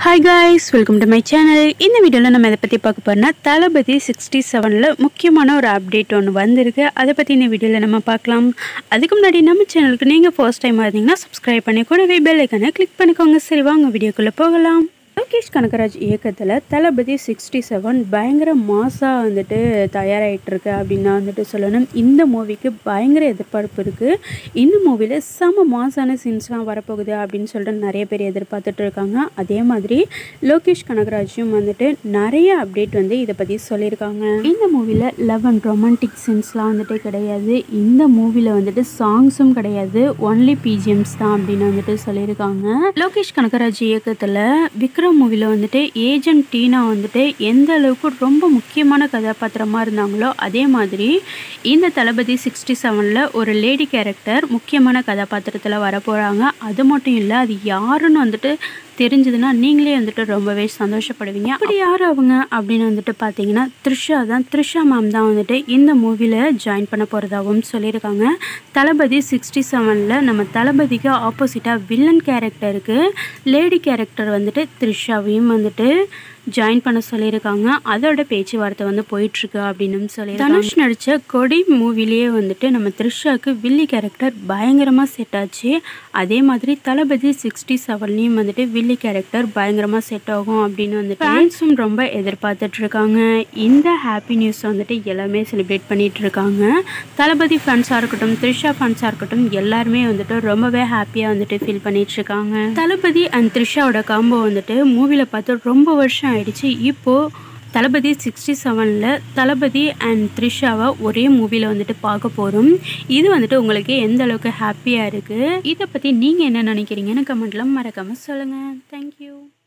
hi guys welcome to my channel இந்த வீடியோவில் நம்ம இதை பற்றி பார்க்க போறோம்னா தளபதி சிக்ஸ்டி செவனில் முக்கியமான ஒரு அப்டேட் ஒன்று வந்திருக்கு அதை பற்றி இந்த வீடியோவில் நம்ம பார்க்கலாம் அதுக்கு முன்னாடி நம்ம சேனலுக்கு நீங்கள் ஃபர்ஸ்ட் டைம் இருந்தீங்கன்னா சப்ஸ்கிரைப் பண்ணி கூடவே பெல் ஐக்கனை கிளிக் பண்ணிக்கோங்க சரி வாங்க வீடியோக்குள்ளே போகலாம் லோகேஷ் கனகராஜ் இயக்கத்தில் தளபதி சிக்ஸ்டி செவன் பயங்கர மாசாக வந்துட்டு தயாராகிட்டு இருக்கு அப்படின்னு தான் வந்துட்டு சொல்லணும் இந்த மூவிக்கு பயங்கர எதிர்பார்ப்பு இருக்குது இந்த மூவியில் செம மாசான சீன்ஸ்லாம் வரப்போகுது அப்படின்னு சொல்லிட்டு நிறைய பேர் எதிர்பார்த்துட்டு இருக்காங்க அதே மாதிரி லோகேஷ் கனகராஜும் வந்துட்டு நிறைய அப்டேட் வந்து இதை பற்றி சொல்லியிருக்காங்க இந்த மூவியில் லவ் அண்ட் ரொமான்டிக் சீன்ஸ்லாம் வந்துட்டு கிடையாது இந்த மூவியில் வந்துட்டு சாங்ஸும் கிடையாது ஒன்லி பிஜிஎம்ஸ் தான் அப்படின்னு வந்துட்டு சொல்லியிருக்காங்க லோகேஷ் கனகராஜ் இயக்கத்தில் விக்ரம் மூவியில் வந்துட்டு ஏஜென்ட் டீனா வந்துட்டு எந்த அளவுக்கு ரொம்ப முக்கியமான கதாபாத்திரமாக இருந்தாங்களோ அதே மாதிரி இந்த தளபதி சிக்ஸ்டி செவனில் ஒரு லேடி கேரக்டர் முக்கியமான கதாபாத்திரத்தில் வர போகிறாங்க அது மட்டும் இல்லை அது யாருன்னு வந்துட்டு தெரிஞ்சதுன்னா நீங்களே வந்துட்டு ரொம்பவே சந்தோஷப்படுவீங்க அப்படி யார் அவங்க அப்படின்னு வந்துட்டு பார்த்தீங்கன்னா த்ரிஷா தான் த்ரிஷா மேம் தான் வந்துட்டு இந்த மூவியில் ஜாயின் பண்ண போகிறதாகவும் சொல்லியிருக்காங்க தளபதி சிக்ஸ்டி செவனில் நம்ம தளபதிக்கு ஆப்போசிட்டாக வில்லன் கேரக்டருக்கு லேடி கேரக்டர் வந்துட்டு த்ரிஷாவையும் வந்துட்டு ஜாயின் பண்ண சொல்லியிருக்காங்க அதோட பேச்சுவார்த்தை வந்து போயிட்டுருக்கு அப்படின்னு சொல்லி தனுஷ் நடித்த கொடி மூவிலேயே வந்துட்டு நம்ம த்ரிஷாக்கு வில்லி கேரக்டர் பயங்கரமாக செட் ஆச்சு அதே மாதிரி தளபதி சிக்ஸ்டி செவன்லேயும் வந்துட்டு வில்லி கேரக்டர் பயங்கரமாக செட் ஆகும் அப்படின்னு வந்துட்டு ஃபேன்ஸும் ரொம்ப எதிர்பார்த்துட்டு இருக்காங்க இந்த ஹாப்பி நியூஸ் வந்துட்டு எல்லாமே செலிப்ரேட் பண்ணிட்டு இருக்காங்க தளபதி ஃபேன்ஸாக இருக்கட்டும் த்ரிஷா ஃபேன்ஸாக இருக்கட்டும் எல்லாருமே வந்துட்டு ரொம்பவே ஹாப்பியாக வந்துட்டு ஃபீல் பண்ணிட்டு இருக்காங்க தளபதி அண்ட் த்ரிஷாவோட காம்போ வந்துட்டு மூவியில் பார்த்து ரொம்ப வருஷம் ஆயிடுச்சு இப்போது தளபதி சிக்ஸ்டி செவனில் தளபதி அண்ட் த்ரிஷாவை ஒரே மூவியில் வந்துட்டு பார்க்க போகிறோம் இது வந்துட்டு உங்களுக்கு எந்த அளவுக்கு ஹாப்பியாக இருக்குது இதை பற்றி நீங்கள் என்ன நினைக்கிறீங்கன்னு கமெண்ட்டில் மறக்காமல் சொல்லுங்கள் தேங்க்யூ